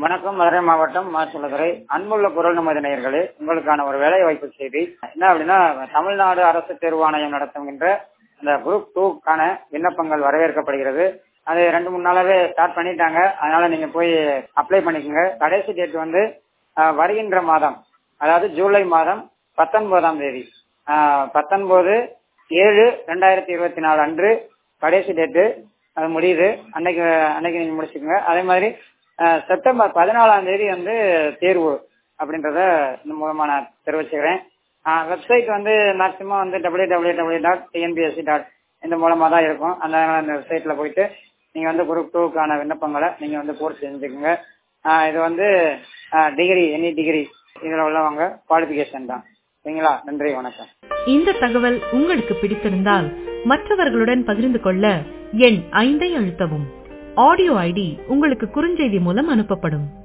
வணக்கம் மதுரை மாவட்டம் மாசுலதுறை அன்புள்ள குரல் நமது நேயர்களே உங்களுக்கான ஒரு வேலை வாய்ப்பு செய்தி என்ன அப்படின்னா தமிழ்நாடு அரசு தேர்வாணையம் நடத்துகின்ற இந்த குரூப் டூக்கான விண்ணப்பங்கள் வரவேற்கப்படுகிறது அது ரெண்டு மூணு நாளாவே ஸ்டார்ட் பண்ணிட்டாங்க அதனால நீங்க போய் அப்ளை பண்ணிக்கோங்க கடைசி டேட் வந்து அஹ், வருகின்ற மாதம் அதாவது ஜூலை மாதம் பத்தொன்பதாம் தேதி அஹ், பத்தொன்பது ஏழு ரெண்டாயிரத்தி இருபத்தி நாலு அன்று கடைசி டேட்டு அது முடியுது அன்னைக்கு அன்னைக்கு நீங்க முடிச்சுக்கோங்க அதே மாதிரி அஹ், செப்டம்பர் பதினாலாம் தேதி வந்து தேர்வு அப்படின்றத இந்த மூலமா நான் தெரிவிச்சுக்கிறேன் வெப்சைட் வந்து மேக்சிமம் வந்து W W W dot TNPSC dot இந்த மூலமா தான் இருக்கும் அந்த அந்த வெப்சைட்ல போயிட்டு நீங்க வந்து குரூப் டூக்கான விண்ணப்பங்களை நீங்க வந்து பூர்த்தி செஞ்சுக்கோங்க அஹ், இது வந்து டிகிரி எனி டிகிரி இதுல உள்ளவங்க குவாலிஃபிகேஷன் தான் சரிங்களா நன்றி வணக்கம் இந்த தகவல் உங்களுக்கு பிடித்திருந்தால் மற்றவர்களுடன் பகிர்ந்து கொள்ள எண் ஐந்தை அழுத்தவும் ஆடியோ ஐடி உங்களுக்கு குறுஞ்செய்தி மூலம் அனுப்பப்படும்